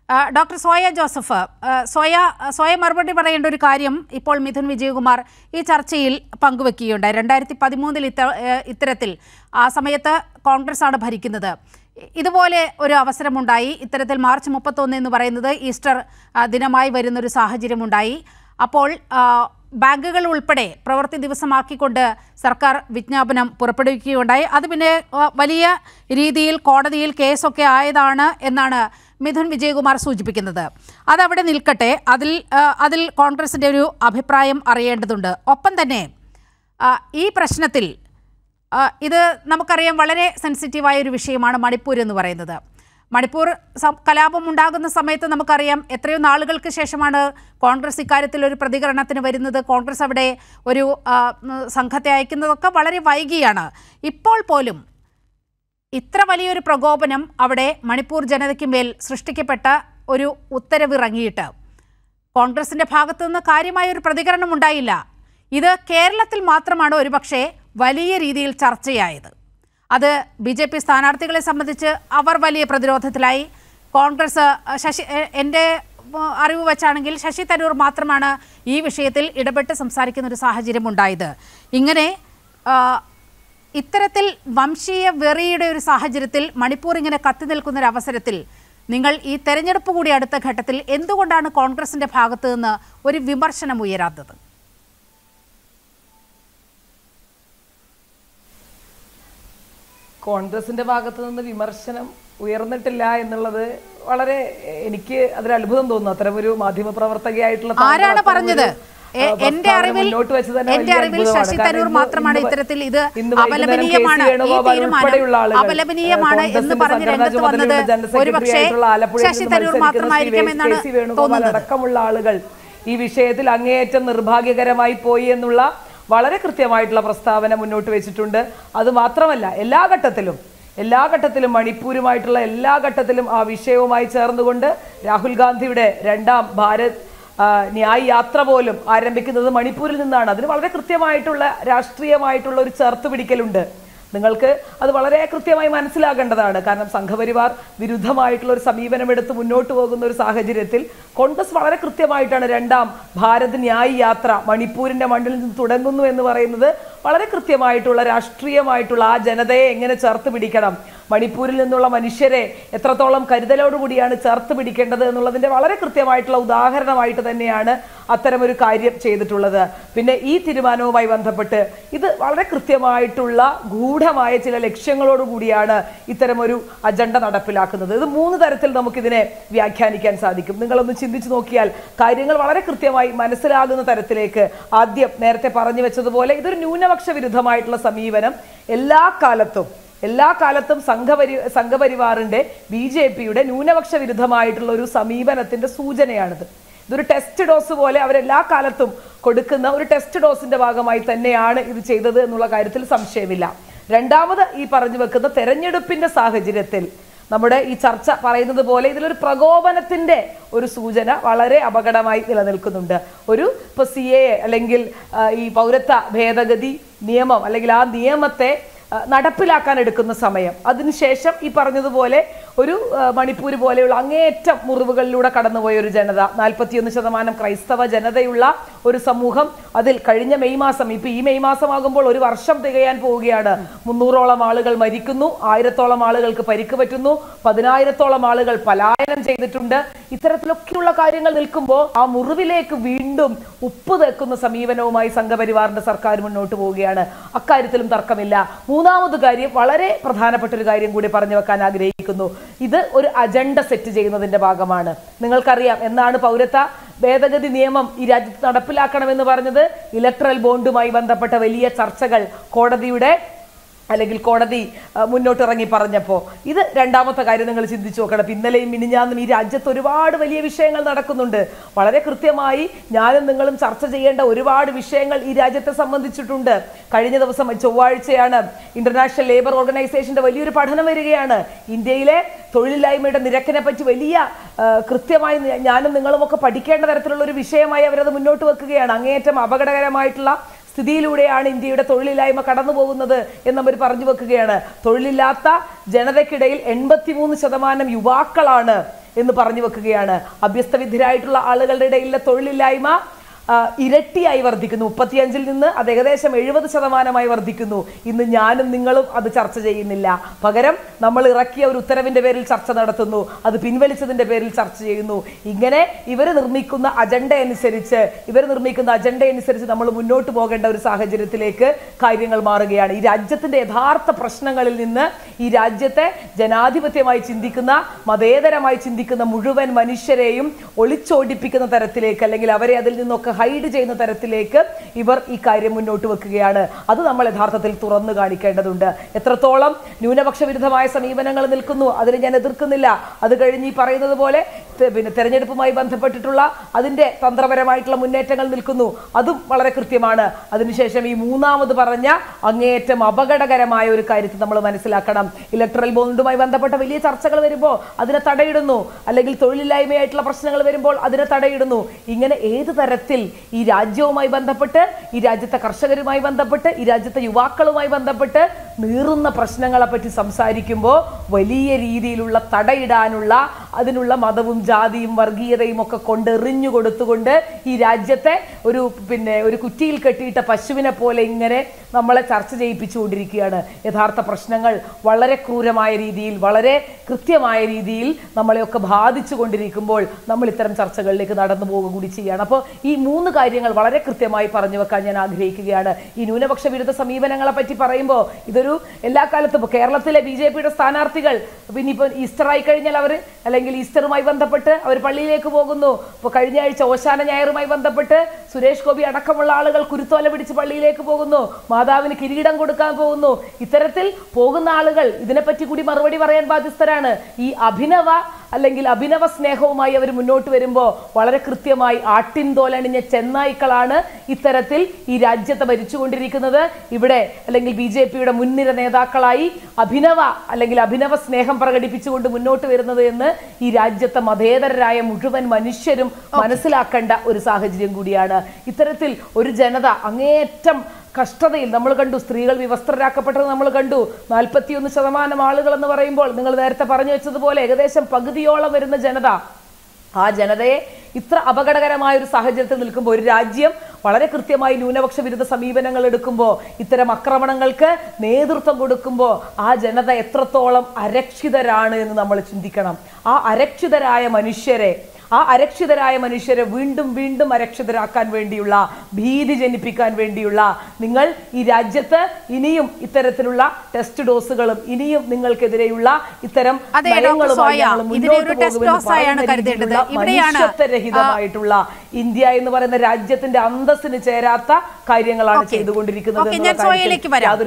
ആ, doctor Zoya Joseph ആ, സോയ സോയ മറുപടി പറയേണ്ട ഒരു കാര്യം ഇപ്പോൾ മിഥുൻ വിജയകുമാർ ഈ ചർച്ചയിൽ പങ്കുവെക്കുകയുണ്ടായി രണ്ടായിരത്തി പതിമൂന്നിൽ ഇത്ത ഏ, ഇത്തരത്തിൽ ആ സമയത്ത് കോൺഗ്രസ് ആണ് ഭരിക്കുന്നത് ഇ- ഇതുപോലെ ഒരു അവസരമുണ്ടായി ഇത്തരത്തിൽ മാർച്ച് മുപ്പത്തൊന്ന് എന്ന് പറയുന്നത് ഈസ്റ്റർ ആ, ദിനമായി വരുന്നൊരു സാഹചര്യമുണ്ടായി അപ്പോൾ ആ, ബാങ്കുകൾ ഉൾപ്പെടെ പ്രവൃത്തി ദിവസമാക്കിക്കൊണ്ട് സർക്കാർ വിജ്ഞാപനം പുറപ്പെടുവിക്കുകയുണ്ടായി അത് പിന്നെ ആ, വലിയ രീതിയിൽ കോടതിയിൽ കേസൊക്കെ ആയതാണ് എന്നാണ് മിഥുൻ വിജയകുമാർ സൂചിപ്പിക്കുന്നത് അതവിടെ നിൽക്കട്ടെ അതിൽ ആ, അതിൽ കോൺഗ്രസിൻ്റെ ഒരു അഭിപ്രായം അറിയേണ്ടതുണ്ട് ഒപ്പം തന്നെ ആ, ഈ പ്രശ്നത്തിൽ ആ, ഇത് നമുക്കറിയാം വളരെ സെൻസിറ്റീവായ ഒരു വിഷയമാണ് മണിപ്പൂർ എന്ന് പറയുന്നത് മണിപ്പൂർ സം- കലാപം ഉണ്ടാകുന്ന സമയത്ത് നമുക്കറിയാം എത്രയോ നാളുകൾക്ക് ശേഷമാണ് കോൺഗ്രസ് ഇക്കാര്യത്തിൽ ഒരു പ്രതികരണത്തിന് വരുന്നത് കോൺഗ്രസ് അവിടെ ഒരു ആ, ഉം, സംഘത്തെ അയക്കുന്നതൊക്കെ വളരെ വൈകിയാണ് ഇപ്പോൾ പോലും ഇത്ര വലിയൊരു പ്രകോപനം അവിടെ മണിപ്പൂർ ജനതയ്ക്ക് മേൽ സൃഷ്ടിക്കപ്പെട്ട ഒരു ഉത്തരവിറങ്ങിയിട്ട് കോൺഗ്രസിന്റെ ഭാഗത്തു നിന്ന് കാര്യമായ ഒരു പ്രതികരണം ഉണ്ടായില്ല ഇത് കേരളത്തിൽ മാത്രമാണ് ഒരുപക്ഷെ വലിയ രീതിയിൽ ചർച്ചയായത് അത് ബി ജെ പി സ്ഥാനാർത്ഥികളെ സംബന്ധിച്ച് അവർ വലിയ പ്രതിരോധത്തിലായി കോൺഗ്രസ് അഹ്, ശശി എ- എൻ്റെ ഉം, അറിവ് വെച്ചാണെങ്കിൽ ശശി തരൂർ മാത്രമാണ് ഈ വിഷയത്തിൽ ഇടപെട്ട് സംസാരിക്കുന്ന ഒരു സാഹചര്യം ഉണ്ടായത് ഇങ്ങനെ ആ, ഇത്തരത്തിൽ വംശീയ വെറിയുടെ ഒരു സാഹചര്യത്തിൽ മണിപ്പൂർ ഇങ്ങനെ കത്തി നിൽക്കുന്ന ഒരു അവസരത്തിൽ നിങ്ങൾ ഈ തെരഞ്ഞെടുപ്പ് കൂടി അടുത്ത ഘട്ടത്തിൽ എന്തുകൊണ്ടാണ് കോൺഗ്രസിന്റെ ഭാഗത്തു നിന്ന് ഒരു വിമർശനം ഉയരാത്തത് കോൺഗ്രസിന്റെ ഭാഗത്ത് നിന്ന് വിമർശനം ഉയർന്നിട്ടില്ല എന്നുള്ളത് വളരെ എനിക്ക് അതിൽ അത്ഭുതം തോന്നുന്നു അത്തരം ഒരു മാധ്യമ പ്രവർത്തകയായിട്ടുള്ള താങ്കൾ ആരാണ് അത്തരം പറഞ്ഞത് ഒരു, എ- ആ, എന്റെ പ്രസ്താവന അറിവിൽ മുന്നോട്ട് വെച്ചത് തന്നെ എന്റെ വലിയ അറിവിൽ അത്ഭുതമാണ്. ശശി കാരണം തരൂർ ഇന്ന് മാത്രമാണ് ഇന്ന് ഇത്തരത്തിൽ ഇത് ഇന്ന് വൈകുന്നേരം അപലപനീയമാണ് കെ സി ഈ വേണുഗോപാൽ തീരുമാനം ഉൾപ്പെടെയുള്ള ആളുകൾ, അപലപനീയമാണ് എന്ന് കോൺഗ്രസിന്റെ പറഞ്ഞ് സംഘടനാ രംഗത്ത് വന്നത് ചുമതലയുള്ള ജനറൽ സെക്രട്ടറി ഒരുപക്ഷെ ആയിട്ടുള്ള ആലപ്പുഴയിൽ ശശി നിന്ന് തരൂർ മത്സരിക്കുന്ന മാത്രമായിരിക്കും ശ്രീ എന്നാണ് കെ സി വേണുഗോപാൽ തോന്നുന്നത് അടക്കമുള്ള ആളുകൾ ഈ വിഷയത്തിൽ അങ്ങേയറ്റം നിർഭാഗ്യകരമായി പോയി എന്നുള്ള വളരെ കൃത്യമായിട്ടുള്ള പ്രസ്താവന മുന്നോട്ട് വെച്ചിട്ടുണ്ട് അത് മാത്രമല്ല എല്ലാ ഘട്ടത്തിലും എല്ലാ ഘട്ടത്തിലും മണിപ്പൂരുമായിട്ടുള്ള എല്ലാ ഘട്ടത്തിലും ആ വിഷയവുമായി ചേർന്നുകൊണ്ട് രാഹുൽ ഗാന്ധിയുടെ രണ്ടാം ഭാരത് ആ, ന്യായ് യാത്ര പോലും ആരംഭിക്കുന്നത് മണിപ്പൂരിൽ നിന്നാണ് അതിന് വളരെ കൃത്യമായിട്ടുള്ള രാഷ്ട്രീയമായിട്ടുള്ള ഒരു ചേർത്ത് പിടിക്കലുണ്ട് നിങ്ങൾക്ക് അത് വളരെ കൃത്യമായി മനസ്സിലാക്കേണ്ടതാണ് കാരണം സംഘപരിവാർ വിരുദ്ധമായിട്ടുള്ള ഒരു സമീപനമെടുത്ത് മുന്നോട്ട് പോകുന്ന ഒരു സാഹചര്യത്തിൽ കോൺഗ്രസ് വളരെ കൃത്യമായിട്ടാണ് രണ്ടാം ഭാരത് ന്യായ് യാത്ര മണിപ്പൂരിന്റെ മണ്ണിൽ നിന്ന് തുടങ്ങുന്നു എന്ന് പറയുന്നത് വളരെ കൃത്യമായിട്ടുള്ള രാഷ്ട്രീയമായിട്ടുള്ള ആ ജനതയെ എങ്ങനെ ചേർത്ത് പിടിക്കണം മണിപ്പൂരിൽ നിന്നുള്ള മനുഷ്യരെ എത്രത്തോളം കരുതലോടുകൂടിയാണ് ചേർത്ത് പിടിക്കേണ്ടത് എന്നുള്ളതിന്റെ വളരെ കൃത്യമായിട്ടുള്ള ഉദാഹരണമായിട്ട് തന്നെയാണ് അത്തരമൊരു കാര്യം ചെയ്തിട്ടുള്ളത് പിന്നെ ഈ തീരുമാനവുമായി ബന്ധപ്പെട്ട് ഇത് വളരെ കൃത്യമായിട്ടുള്ള ഗൂഢമായ ചില ലക്ഷ്യങ്ങളോട് കൂടിയാണ് ഇത്തരമൊരു അജണ്ട നടപ്പിലാക്കുന്നത് ഇത് മൂന്ന് തരത്തിൽ നമുക്കിതിനെ വ്യാഖ്യാനിക്കാൻ സാധിക്കും നിങ്ങളൊന്ന് ചിന്തിച്ചു നോക്കിയാൽ കാര്യങ്ങൾ വളരെ കൃത്യമായി മനസ്സിലാകുന്ന തരത്തിലേക്ക് ആദ്യം നേരത്തെ പറഞ്ഞു വെച്ചതുപോലെ ഇതൊരു ന്യൂനപക്ഷ വിരുദ്ധമായിട്ടുള്ള സമീപനം എല്ലാ കാലത്തും എല്ലാ കാലത്തും സംഘപരി സംഘപരിവാറിന്റെ ബി ജെ പിയുടെ ന്യൂനപക്ഷ വിരുദ്ധമായിട്ടുള്ള ഒരു സമീപനത്തിന്റെ സൂചനയാണിത് ഇതൊരു ടെസ്റ്റ് ഡോസ് പോലെ അവരെല്ലാ കാലത്തും കൊടുക്കുന്ന ഒരു ടെസ്റ്റ് ഡോസിന്റെ ഭാഗമായി തന്നെയാണ് ഇത് ചെയ്തത് എന്നുള്ള കാര്യത്തിൽ സംശയമില്ല രണ്ടാമത് ഈ പറഞ്ഞു വെക്കുന്ന തെരഞ്ഞെടുപ്പിന്റെ സാഹചര്യത്തിൽ നമ്മുടെ ഈ ചർച്ച പറയുന്നത് പോലെ ഇതിലൊരു പ്രകോപനത്തിന്റെ ഒരു സൂചന വളരെ അപകടമായി നിലനിൽക്കുന്നുണ്ട് ഒരു ഇപ്പൊ സി എ അല്ലെങ്കിൽ ആ, ഈ പൗരത്വ ഭേദഗതി നിയമം അല്ലെങ്കിൽ ആ നിയമത്തെ ആ, നടപ്പിലാക്കാൻ എടുക്കുന്ന സമയം അതിനുശേഷം ഈ പറഞ്ഞതുപോലെ ഒരു ആ, മണിപ്പൂർ പോലെയുള്ള അങ്ങേയറ്റം മുറിവുകളിലൂടെ കടന്നുപോയ ഒരു ജനത നാൽപ്പത്തിയൊന്ന് ശതമാനം ക്രൈസ്തവ ജനതയുള്ള ഒരു സമൂഹം അതിൽ കഴിഞ്ഞ മെയ് മാസം ഇപ്പൊ ഈ മെയ് മാസമാകുമ്പോൾ ഒരു വർഷം തികയാൻ പോവുകയാണ് മുന്നൂറോളം ആളുകൾ മരിക്കുന്നു ആയിരത്തോളം ആളുകൾക്ക് പരിക്ക് പറ്റുന്നു പതിനായിരത്തോളം ആളുകൾ പലായനം ചെയ്തിട്ടുണ്ട് ഇത്തരത്തിലൊക്കെയുള്ള കാര്യങ്ങൾ നിൽക്കുമ്പോൾ ആ മുറിവിലേക്ക് വീണ്ടും ഉപ്പ് തേക്കുന്ന സമീപനവുമായി സംഘപരിവാറിന്റെ സർക്കാർ മുന്നോട്ട് പോവുകയാണ് അക്കാര്യത്തിലും തർക്കമില്ല മൂന്നാമത് കാര്യം വളരെ പ്രധാനപ്പെട്ട ഒരു കാര്യം കൂടി പറഞ്ഞു വെക്കാൻ ആഗ്രഹിക്കുന്നു ഇത് ഒരു അജണ്ട സെറ്റ് ചെയ്യുന്നതിന്റെ ഭാഗമാണ് നിങ്ങൾക്കറിയാം എന്നാണ് പൗരത്വ ഭേദഗതി നിയമം ഈ രാജ്യത്ത് നടപ്പിലാക്കണമെന്ന് പറഞ്ഞത് ഇലക്ട്രൽ ബോണ്ടുമായി ബന്ധപ്പെട്ട വലിയ ചർച്ചകൾ കോടതിയുടെ അല്ലെങ്കിൽ കോടതി ആ, മുന്നോട്ടിറങ്ങി പറഞ്ഞപ്പോൾ ഇത് രണ്ടാമത്തെ കാര്യം നിങ്ങൾ ചിന്തിച്ചു നോക്കണം ഇപ്പൊ ഇന്നലെയും മിനിഞ്ഞാന്നും ഈ രാജ്യത്ത് ഒരുപാട് വലിയ വിഷയങ്ങൾ നടക്കുന്നുണ്ട് വളരെ കൃത്യമായി ഞാനും നിങ്ങളും ചർച്ച ചെയ്യേണ്ട ഒരുപാട് വിഷയങ്ങൾ ഈ രാജ്യത്തെ സംബന്ധിച്ചിട്ടുണ്ട് കഴിഞ്ഞ ദിവസം ചൊവ്വാഴ്ചയാണ് ഇന്റർനാഷണൽ ലേബർ ഓർഗനൈസേഷന്റെ വലിയൊരു പഠനം വരികയാണ് ഇന്ത്യയിലെ തൊഴിലില്ലായ്മയുടെ നിരക്കിനെ പറ്റി വലിയ ആ, കൃത്യമായി ഞ- ഞാനും നിങ്ങളും ഒക്കെ പഠിക്കേണ്ട തരത്തിലുള്ള ഒരു വിഷയമായി അവരത് മുന്നോട്ട് വെക്കുകയാണ് അങ്ങേയറ്റം അപകടകരമായിട്ടുള്ള സ്ഥിതിയിലൂടെയാണ് ഇന്ത്യയുടെ തൊഴിലില്ലായ്മ കടന്നു പോകുന്നത് എന്ന് അവർ പറഞ്ഞു വെക്കുകയാണ് തൊഴിലില്ലാത്ത ജനതയ്ക്കിടയിൽ എൺപത്തിമൂന്ന് ശതമാനം യുവാക്കളാണ് എന്ന് പറഞ്ഞു വെക്കുകയാണ് അഭ്യസ്തവിദ്യരായിട്ടുള്ള ആളുകളുടെ ഇടയിലെ തൊഴിലില്ലായ്മ ആ, ഇരട്ടിയായി വർദ്ധിക്കുന്നു മുപ്പത്തിയഞ്ചിൽ നിന്ന് അത് ഏകദേശം എഴുപത് ശതമാനമായി വർദ്ധിക്കുന്നു ഇന്ന് ഞാനും നിങ്ങളും അത് ചർച്ച ചെയ്യുന്നില്ല പകരം നമ്മൾ ഇറക്കിയ ഒരു ഉത്തരവിന്റെ പേരിൽ ചർച്ച നടത്തുന്നു അത് പിൻവലിച്ചതിന്റെ പേരിൽ ചർച്ച ചെയ്യുന്നു ഇങ്ങനെ ഇവർ നിർമ്മിക്കുന്ന അജണ്ട അനുസരിച്ച് ഇവർ നിർമ്മിക്കുന്ന അജണ്ട അനുസരിച്ച് നമ്മൾ മുന്നോട്ട് പോകേണ്ട ഒരു സാഹചര്യത്തിലേക്ക് കാര്യങ്ങൾ മാറുകയാണ് ഈ രാജ്യത്തിന്റെ യഥാർത്ഥ പ്രശ്നങ്ങളിൽ നിന്ന് ഈ രാജ്യത്തെ ജനാധിപത്യമായി ചിന്തിക്കുന്ന മതേതരമായി ചിന്തിക്കുന്ന മുഴുവൻ മനുഷ്യരെയും ഒളിച്ചോടിപ്പിക്കുന്ന തരത്തിലേക്ക് അല്ലെങ്കിൽ അവരെ അതിൽ നിന്നൊക്കെ ഹൈഡ് ചെയ്യുന്ന തരത്തിലേക്ക് ഇവർ ഈ കാര്യം മുന്നോട്ട് വെക്കുകയാണ് അത് നമ്മൾ യഥാർത്ഥത്തിൽ തുറന്നു കാണിക്കേണ്ടതുണ്ട് എത്രത്തോളം ന്യൂനപക്ഷ വിരുദ്ധമായ സമീപനങ്ങൾ നിൽക്കുന്നു അതിനെ ഞാൻ എതിർക്കുന്നില്ല അത് കഴിഞ്ഞ് ഈ പറയുന്നത് പോലെ തെ- പിന്നെ തെരഞ്ഞെടുപ്പുമായി ബന്ധപ്പെട്ടിട്ടുള്ള അതിന്റെ തന്ത്രപരമായിട്ടുള്ള മുന്നേറ്റങ്ങൾ നിൽക്കുന്നു അതും വളരെ കൃത്യമാണ് അതിനുശേഷം ഈ മൂന്നാമത് പറഞ്ഞ അങ്ങേയറ്റം അപകടകരമായ ഒരു കാര്യത്തെ നമ്മൾ മനസ്സിലാക്കണം ഇലക്ട്രൽ ബോണ്ടുമായി ബന്ധപ്പെട്ട വലിയ ചർച്ചകൾ വരുമ്പോൾ അതിനെ തടയിടുന്നു അല്ലെങ്കിൽ തൊഴിലില്ലായ്മയായിട്ടുള്ള പ്രശ്നങ്ങൾ വരുമ്പോൾ അതിനെ തടയിടുന്നു ഇങ്ങനെ ഏത് തരത്തിൽ ഈ രാജ്യവുമായി ബന്ധപ്പെട്ട് ഈ രാജ്യത്തെ കർഷകരുമായി ബന്ധപ്പെട്ട് ഈ രാജ്യത്തെ യുവാക്കളുമായി ബന്ധപ്പെട്ട് നീറുന്ന പ്രശ്നങ്ങളെ പറ്റി സംസാരിക്കുമ്പോൾ വലിയ രീതിയിലുള്ള തടയിടാനുള്ള അതിനുള്ള മതവും ജാതിയും വർഗീയതയും ഒക്കെ കൊണ്ടെറിഞ്ഞു കൊടുത്തുകൊണ്ട് ഈ രാജ്യത്തെ ഒരു പിന്നെ ഒരു കുറ്റിയിൽ കെട്ടിയിട്ട പശുവിനെ പോലെ ഇങ്ങനെ നമ്മളെ ചർച്ച ചെയ്യിപ്പിച്ചുകൊണ്ടിരിക്കുകയാണ് യഥാർത്ഥ പ്രശ്നങ്ങൾ വളരെ ക്രൂരമായ രീതിയിൽ വളരെ കൃത്യമായ രീതിയിൽ നമ്മളെയൊക്കെ ബാധിച്ചു കൊണ്ടിരിക്കുമ്പോൾ നമ്മൾ ഇത്തരം ചർച്ചകളിലേക്ക് നടന്നു പോവുക കൂടി ചെയ്യുകയാണ് അപ്പോൾ ഈ മൂന്ന് കാര്യങ്ങൾ വളരെ കൃത്യമായി പറഞ്ഞു വെക്കാൻ ഞാൻ ആഗ്രഹിക്കുകയാണ് ഈ ന്യൂനപക്ഷ വിരുദ്ധ സമീപനങ്ങളെ പറ്റി പറയുമ്പോൾ ഇതൊരു എല്ലാ കാലത്തും ഇപ്പോൾ കേരളത്തിലെ ബി ജെ പിയുടെ സ്ഥാനാർത്ഥികൾ പിന്നെ ഇപ്പോൾ ഈസ്റ്റർ ആയി കഴിഞ്ഞാൽ അവർ അല്ലെങ്കിൽ ഈസ്റ്ററുമായി ബന്ധപ്പെട്ട് അവർ പള്ളിയിലേക്ക് പോകുന്നു ഇപ്പോൾ കഴിഞ്ഞ ആഴ്ച ഓശാന ഞായറുമായി ബന്ധപ്പെട്ട് സുരേഷ് ഗോപി അടക്കമുള്ള ആളുകൾ കുരുത്തോല പിടിച്ച് പള്ളിയിലേക്ക് പോകുന്നു മാതാവിന് കിരീടം കൊടുക്കാൻ പോകുന്നു ഇത്തരത്തിൽ പോകുന്ന ആളുകൾ ഇതിനെപ്പറ്റി കൂടി മറുപടി പറയാൻ ബാധ്യസ്ഥരാണ് ഈ അഭിനവ അല്ലെങ്കിൽ അഭിനവ സ്നേഹവുമായി അവർ മുന്നോട്ട് വരുമ്പോൾ വളരെ കൃത്യമായി ആട്ടിൻ തോലണിഞ്ഞ ചെന്നായ്ക്കളാണ് ഇത്തരത്തിൽ ഈ രാജ്യത്തെ ഭരിച്ചുകൊണ്ടിരിക്കുന്നത് ഇവിടെ അല്ലെങ്കിൽ ബി ജെ പിയുടെ മുൻനിര നേതാക്കളായി അഭിനവ അല്ലെങ്കിൽ അഭിനവ സ്നേഹം പ്രകടിപ്പിച്ചുകൊണ്ട് മുന്നോട്ട് വരുന്നത് എന്ന് ഈ രാജ്യത്തെ മതേതരരായ മുഴുവൻ മനുഷ്യരും മനസ്സിലാക്കേണ്ട ഒരു സാഹചര്യം കൂടിയാണ് ഇത്തരത്തിൽ ഒരു ജനത അങ്ങേയറ്റം കഷ്ടതയിൽ നമ്മൾ കണ്ടു സ്ത്രീകൾ വിവസ്ത്രരാക്കപ്പെട്ടത് നമ്മൾ കണ്ടു നാൽപ്പത്തിയൊന്ന് ശതമാനം ആളുകൾ എന്ന് പറയുമ്പോൾ നിങ്ങൾ നേരത്തെ പറഞ്ഞു വെച്ചതുപോലെ ഏകദേശം പകുതിയോളം വരുന്ന ജനത ആ ജനതയെ ഇത്ര അപകടകരമായ ഒരു സാഹചര്യത്തിൽ നിൽക്കുമ്പോൾ ഒരു രാജ്യം വളരെ കൃത്യമായി ന്യൂനപക്ഷ വിരുദ്ധ സമീപനങ്ങൾ എടുക്കുമ്പോൾ ഇത്തരം ആക്രമണങ്ങൾക്ക് നേതൃത്വം കൊടുക്കുമ്പോൾ ആ ജനത എത്രത്തോളം അരക്ഷിതരാണ് എന്ന് നമ്മൾ ചിന്തിക്കണം ആ അരക്ഷിതരായ മനുഷ്യരെ ആ അരക്ഷിതരായ മനുഷ്യരെ വീണ്ടും വീണ്ടും അരക്ഷിതരാക്കാൻ വേണ്ടിയുള്ള ഭീതി ജനിപ്പിക്കാൻ വേണ്ടിയുള്ള നിങ്ങൾ ഈ രാജ്യത്ത് ഇനിയും ഇത്തരത്തിലുള്ള ടെസ്റ്റ് ഡോസുകളും ഇനിയും നിങ്ങൾക്കെതിരെയുള്ള ഇത്തരം അതെ, ഡോക്ടർ നയങ്ങളുമായി സോയ, ഞങ്ങൾ ഇതിനെ ഒരു മുന്നോട്ട് ടെസ്റ്റ് പോകുമെന്ന് ഡോസായാണ് പറയുന്ന കരുതേണ്ടത്. രീതിയിലുള്ള ഇവിടെയാണ്, മനുഷ്യത്വരഹിതമായിട്ടുള്ള ഇന്ത്യ എന്ന് പറയുന്ന രാജ്യത്തിന്റെ അന്തസ്സിന് ചേരാത്ത കാര്യങ്ങളാണ് ഓക്കേ. ചെയ്തുകൊണ്ടിരിക്കുന്നത് ഓക്കേ, എന്നുള്ള ഞാൻ സോയയിലേക്ക് കാര്യത്തിൽ വരാം. യാതൊരു